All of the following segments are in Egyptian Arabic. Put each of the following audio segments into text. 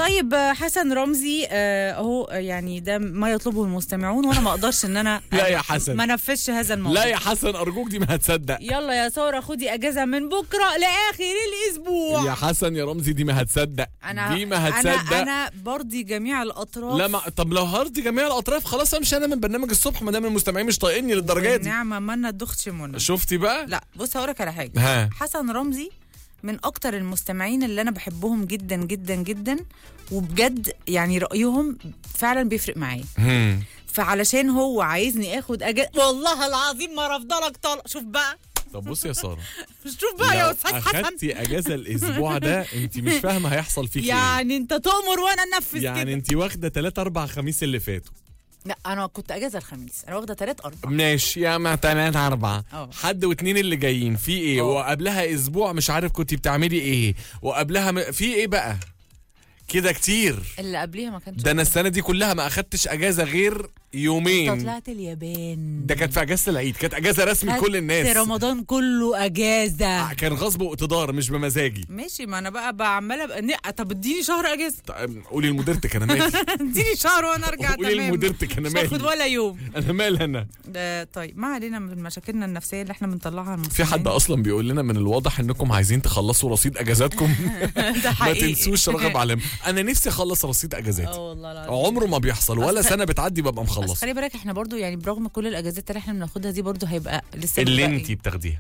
طيب آه، حسن رمزي آه، اهو آه، يعني ده ما يطلبه المستمعون وانا ما اقدرش ان انا لا يا حسن. ما نفذش هذا الموضوع لا يا حسن ارجوك دي ما هتصدق يلا يا ساره خدي اجازه من بكره لاخر الاسبوع يا حسن يا رمزي دي ما هتصدق انا دي ما هتصدق انا انا برضي جميع الاطراف لا ما طب لو هرضي جميع الاطراف خلاص امشي انا من برنامج الصبح ما دام المستمعين مش طايقني للدرجه دي نعمه ما ندخش منى شفتي بقى لا بص هقولك على حاجه ها حسن رمزي من اكتر المستمعين اللي انا بحبهم جدا جدا جدا وبجد يعني رايهم فعلا بيفرق معايا هم. فعلشان هو عايزني اخد اجازه والله العظيم ما رافضلك طلق شوف بقى طب بصي يا ساره شوف بقى يا لو استاذ حسن اخدتي اجازه الاسبوع ده انت مش فاهمه هيحصل فيك ايه يعني انت تؤمر وانا انفذ يعني كده انت واخده 3 4 خميس اللي فاتوا لا انا كنت اجازه الخميس انا واخده تلات اربع ماشي يا ما 3 4 اه. حد واتنين اللي جايين في ايه اه. وقبلها اسبوع مش عارف كنت بتعملي ايه وقبلها م... في ايه بقى كده كتير اللي قبليها ما كانش ده انا السنه دي كلها ما اخدتش اجازه غير انت يومين طلعت اليابان ده كانت في اجازه العيد كانت اجازه رسمي كل الناس رمضان كله اجازه كان غصب واقتدار مش بمزاجي ماشي ما انا بقى بعملها بقى نق- طب اديني شهر اجازه طيب، قولي لمديرتك انا مالي اديني شهر وانا ارجع قولي تمام لمديرتك انا مش هاخد مالي ولا يوم انا مال انا ده طيب ما علينا من مشاكلنا النفسيه اللي احنا بنطلعها على في حد المستمعين. اصلا بيقول لنا من الواضح انكم عايزين تخلصوا رصيد اجازاتكم ده ما حقيقي تنسوش رغب علم انا نفسي اخلص رصيد اجازاتي اه والله العظيم عمره ما بيحصل ولا أصل- سنه بتعدي ببقى بس مخلص خلي بالك احنا برضو يعني برغم كل الاجازات اللي احنا بناخدها دي برضو هيبقى لسه اللي بتبقى انت إيه؟ بتاخديها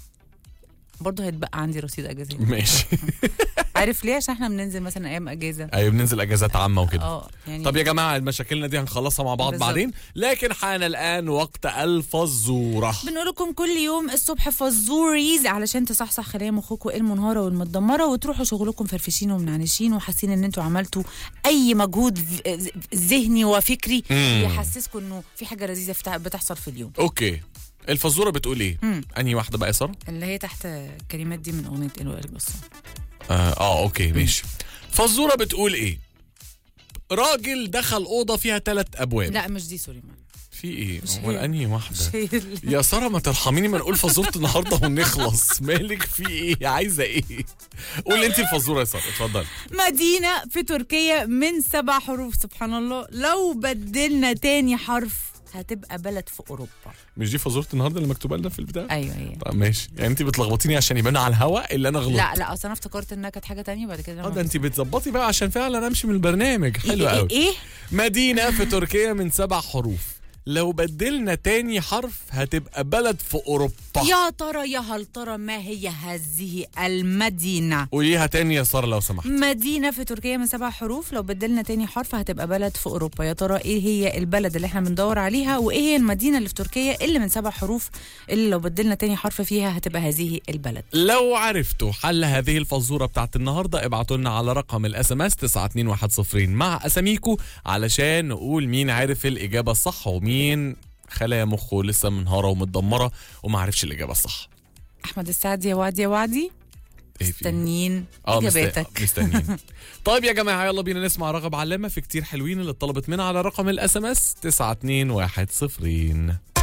برضو هيتبقى عندي رصيد اجازات ماشي عارف ليه عشان احنا بننزل مثلا ايام اجازه ايوه بننزل اجازات عامه وكده اه يعني طب يا جماعه مشاكلنا دي هنخلصها مع بعض بالظبط. بعدين لكن حان الان وقت الفزوره بنقول لكم كل يوم الصبح فزوريز علشان تصحصح خلايا مخكم المنهاره والمتدمره وتروحوا شغلكم فرفشين ومنعنشين وحاسين ان انتوا عملتوا اي مجهود ف- ذهني وفكري مم. يحسسكم انه في حاجه لذيذه بتع- بتحصل في اليوم اوكي الفزوره بتقول ايه مم. انهي واحده بقى يا ساره اللي هي تحت الكلمات دي من اغنيه الو قلب الصوت اه, اه اوكي ماشي فزوره بتقول ايه راجل دخل اوضه فيها ثلاث ابواب لا مش دي سوري مان في ايه مش هو هي. انهي واحده مش هي اللي- يا ساره ما ترحميني ما نقول فزوره النهارده ونخلص مالك في ايه عايزه ايه قول انت الفزوره يا ساره اتفضلي مدينة في تركيا من سبع حروف سبحان الله لو بدلنا تاني حرف هتبقى بلد في أوروبا مش دي فزوره النهارده اللي مكتوبه لنا في البتاع أيوه هي طب ماشي يعني انت بتلخبطيني عشان يبان على الهوا اللي انا غلطت لا لا أصل أنا افتكرت إنها كانت حاجة تانية بعد كده اه لما- ده انت بتظبطي بقى عشان فعلا امشي من البرنامج حلو إيه- قوي إيه مدينه في تركيا من سبع حروف لو بدلنا تاني حرف هتبقى بلد في اوروبا يا ترى يا هل ترى ما هي هذه المدينة قوليها تاني يا ساره لو سمحت مدينة في تركيا من سبع حروف لو بدلنا تاني حرف هتبقى بلد في أوروبا يا ترى إيه هي البلد اللي احنا بندور عليها وإيه هي المدينة اللي في تركيا اللي من سبع حروف اللي لو بدلنا تاني حرف فيها هتبقى هذه البلد لو عرفتوا حل هذه الفزوره بتاعت النهارده ابعتوا لنا على رقم الاس ام اس 92110 مع اساميكو علشان نقول مين عارف الاجابه الصح ومين خلايا مخه لسه منهاره ومتدمره وما عرفش الاجابه الصح أحمد السعد يا وعدي يا وعدي إيه في إيه؟ مستنيين اه مست- إجاباتك مستنيين طيب يا جماعه يلا بينا نسمع رغب علامه في كتير حلوين اللي اتطلبت منها على رقم الاس ام اس 92110